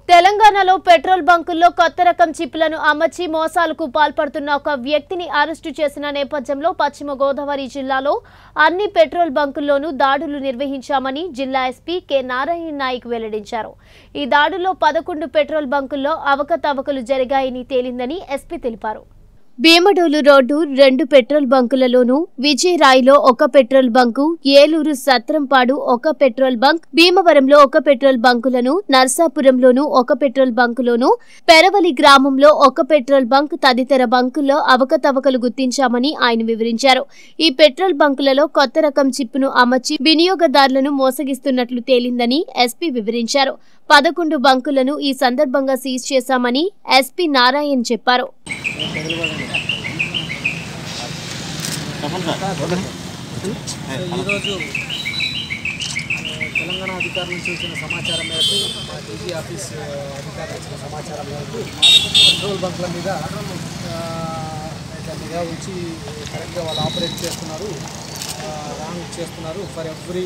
తెలంగాణలో పెట్రోల్ బంకుల్లో కొత్త రకం చిప్లను అమర్చి మోసాలకు పాల్పడుతున్న ఒక వ్యక్తిని అరెస్టు చేసిన నేపథ్యంలో పశ్చిమ గోదావరి జిల్లాలో అన్ని పెట్రోల్ బంకుల్లోనూ దాడులు నిర్వహించామని జిల్లా ఎస్పీ కె నారాయణ నాయక్ వెల్లడించారు ఈ దాడుల్లో పదకొండు పెట్రోల్ బంకుల్లో అవకతవకలు జరిగాయని తేలిందని ఎస్పీ తెలిపారు భీమడోలు రోడ్డు రెండు పెట్రోల్ బంకులలోనూ విజయరాయిలో ఒక పెట్రోల్ బంకు ఏలూరు సత్రంపాడు ఒక పెట్రోల్ బంక్ భీమవరంలో ఒక పెట్రోల్ బంకులను నర్సాపురంలోనూ ఒక పెట్రోల్ బంకులోనూ పెరవలి గ్రామంలో ఒక పెట్రోల్ బంక్ తదితర బంకుల్లో అవకతవకలు గుర్తించామని ఆయన వివరించారు ఈ పెట్రోల్ బంకులలో కొత్త రకం చిప్పును అమర్చి వినియోగదారులను మోసగిస్తున్నట్లు తేలిందని ఎస్పీ వివరించారు పదకొండు బంకులను ఈ సందర్భంగా సీజ్ చేశామని ఎస్పీ నారాయణ్ చెప్పారు ఈరోజు ఆ, తెలంగాణ అధికారుల నుంచి వచ్చిన సమాచారం మేరకు మా డీజీ ఆఫీస్ ఆ, అధికారులు ఇచ్చిన సమాచారం మేరకు పెట్రోల్ బంక్ల మీద ఆ, ఇట్లా నిఘా ఉంచి కరెక్ట్గా వాళ్ళు ఆపరేట్ చేస్తున్నారు రాంగ్ చేస్తున్నారు ఫర్ ఎవ్రీ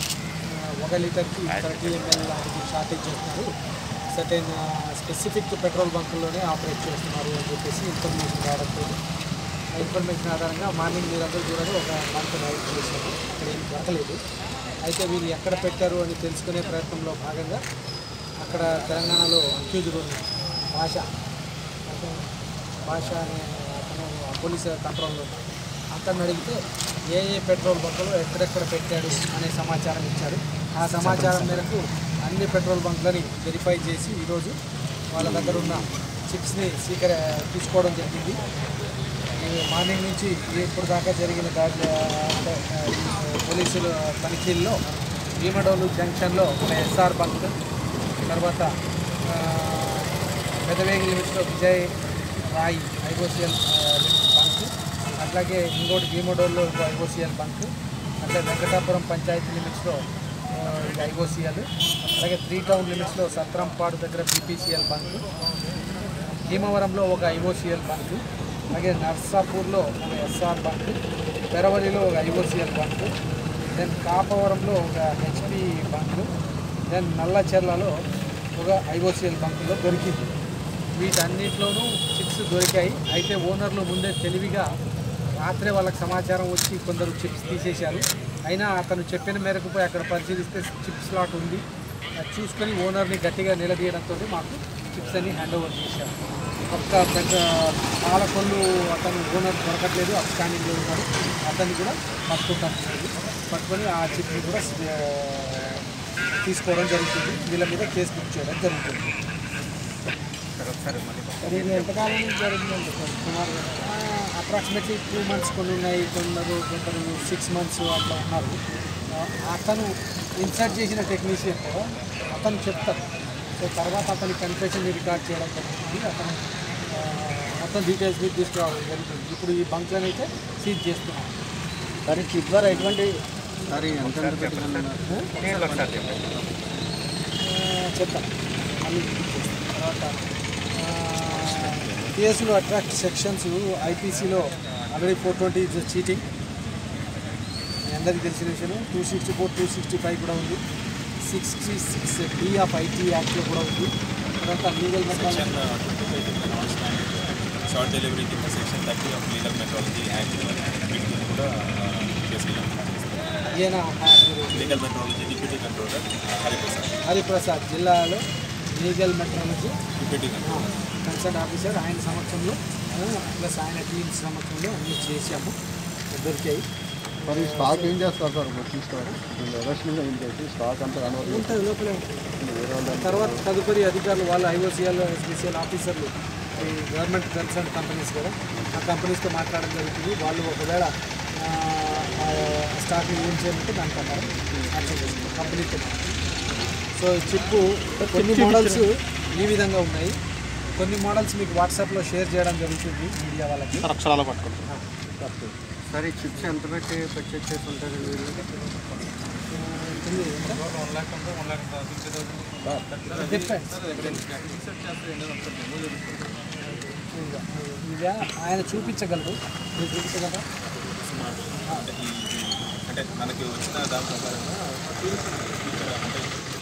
ఒక లీటర్కి థర్టీ ఎంఎల్ లాంటిది షార్టేజ్ చేస్తున్నారు సర్టెన్ స్పెసిఫిక్ పెట్రోల్ బంకుల్లోనే ఆపరేట్ చేస్తున్నారు అని చెప్పేసి ఇన్ఫర్మేషన్ రావడంతో ఆ ఇన్ఫర్మేషన్ ఆధారంగా మార్నింగ్ మీరందరూ చూడడం ఒక బంక్ రైడ్ చేశాము ఇక్కడ ఏం దొరకలేదు అయితే వీళ్ళు ఎక్కడ పెట్టారు అని తెలుసుకునే ప్రయత్నంలో భాగంగా అక్కడ తెలంగాణలో అక్యూజ్డ్ ఉన్న భాష అతను భాష అనే అతను పోలీస్ కంట్రోల్లో అతను అడిగితే ఏ ఏ పెట్రోల్ బంకులు ఎక్కడెక్కడ పెట్టాడు అనే సమాచారం ఇచ్చారు ఆ సమాచారం మేరకు అన్ని పెట్రోల్ బంకులని వెరిఫై చేసి ఈరోజు వాళ్ళ దగ్గర ఉన్న చిప్స్ని స్వీకర తీసుకోవడం జరిగింది ఈ మార్నింగ్ నుంచి ఇప్పుడు దాకా జరిగిన దాడి అంటే ఆ, ఈ పోలీసుల తనిఖీల్లో భీమడోలు జంక్షన్లో ఒక ఎస్ఆర్ బంక్ తర్వాత ఆ, పెదవేగి లిమిట్స్లో విజయ్ రాయ్ ఐఓసిఎల్ బంక్ అట్లాగే ఇంకోటి భీమడోల్లో ఇంకో ఐఓసిఎల్ బంక్ అట్లా వెంకటాపురం పంచాయతీ లిమిట్స్లో ఆ, ఇది ఐఓసిఎల్ అలాగే త్రీ టౌన్ లిమిట్స్లో సత్రంపాడు దగ్గర బీపీసీఎల్ బంక్ భీమవరంలో ఒక ఐఓసిఎల్ బంక్ అలాగే నర్సాపూర్లో ఒక ఎస్ఆర్ బంక్ పెరవలిలో ఒక ఐఓసిఎల్ బంక్ దెన్ కాపవరంలో ఒక హెచ్పి బంక్ దెన్ నల్లచెర్లలో ఒక ఐఓసిఎల్ బంకులో దొరికింది వీటన్నిటిలోనూ చిప్స్ దొరికాయి అయితే ఓనర్లు ముందే తెలివిగా రాత్రే వాళ్ళకి సమాచారం వచ్చి కొందరు చిప్స్ తీసేశారు అయినా అతను చెప్పిన మేరకు పోయి అక్కడ పరిశీలిస్తే చిప్ స్లాట్ ఉంది అది చూసుకొని ఓనర్ని గట్టిగా నిలదీయడంతో మాకు చిప్స్ అన్ని హ్యాండ్ ఓవర్ చేశారు ఒక్క పెద్ద పాలకొల్లు అతను ఓనర్ దొరకట్లేదు అప్స్టాండింగ్లో ఉన్నాడు అతన్ని కూడా పట్టుకుంటాం పట్టుకొని ఆ చిప్ని కూడా ఆ, తీసుకోవడం జరుగుతుంది వీళ్ళ మీద కేసు బుక్ చేయడం జరుగుతుంది అది ఇది ఎంతకాలం నుంచి జరుగుతుందండి సార్ సుమారుగా అప్రాక్సిమేట్లీ టూ మంత్స్ కొన్ని ఉన్నాయి కొందరు కొందరు సిక్స్ మంత్స్ అట్లా ఉన్నారు ఆ, అతను ఇన్సర్ట్ చేసిన టెక్నీషియన్ కూడా అతను చెప్తారు సో తర్వాత అతని కన్ఫెషన్ రికార్డ్ చేయడం జరుగుతుంది అతను ఆ, మొత్తం డీటెయిల్స్ మీద తీసుకురావడం జరుగుతుంది ఇప్పుడు ఈ బంక్లను అయితే సీజ్ చేస్తున్నాం సరే చిప్ ద్వారా ఎటువంటి సరే ఎంత పెట్టుకున్నారు ఆ, చెప్తాం మళ్ళీ చేస్తాం. తర్వాత కేసులు అట్రాక్ట్ సెక్షన్స్ ఐపీసీలో already four twenty is cheating మీ అందరికీ తెలిసిన విషయం two sixty four two sixty five కూడా ఉంది sixty six B of IT యాక్ట్లో కూడా ఉంది తర్వాత లీగల్ సెక్షన్ షార్ట్ డెలివరీ కింద section thirty of legal metrology act వీటిని కూడా కేసులు ఈయన ఆ, మీరు legal metrology deputy controller Hariprasad Hariprasad జిల్లాలో legal metrology deputy controller concern officer ఆయన సమక్షంలో ప్లస్ ఆయన టీమ్ సమక్షంలో అన్ని చేసాము దొరికాయి మరి స్టాక్ ఏం చేస్తారు సార్ మీరు తీసుకోవాలి అరెస్ట్ మీద ఏం చేసి స్టాక్ అంతా కనబడుతుంది ఉంటుంది లోపలే ఉంటుంది వేరే వాళ్ళు తర్వాత తదుపరి అధికారులు వాళ్ళు ఐఓసీఎల్ ఎస్బీసీఎల్ ఆఫీసర్లు ఈ గవర్నమెంట్ కన్సర్న్ కంపెనీస్ కదా ఆ కంపెనీస్తో మాట్లాడడం జరుగుతుంది వాళ్ళు ఒకవేళ ఆ, ఆ స్టాక్ని ఏం చేయమంటే దాని ప్రకారం యాక్షన్ చేస్తారు కంపెనీతో మాట్లాడి. సో ఈ చిప్పు కొన్ని మోడల్స్ ఈ విధంగా ఉన్నాయి కొన్ని మోడల్స్ మీకు వాట్సాప్లో షేర్ చేయడం జరుగుతుంది మీడియా వాళ్ళకి అక్షరాలు పట్టుకుంటారు ఆ, సరే ఈ చిప్స్ ఎంత పెట్టి పర్చేజ్ చేసి ఉంటారు మీరు ఉంటుంది ఎంత? Depends. ఇదిగో, ఇదా ఆయన చూపించగలరు మీరు చూపించగలరా అంటే ఈ- అంటే మనకి వచ్చిన దాని ప్రకారంగా ఇక్కడ అంటే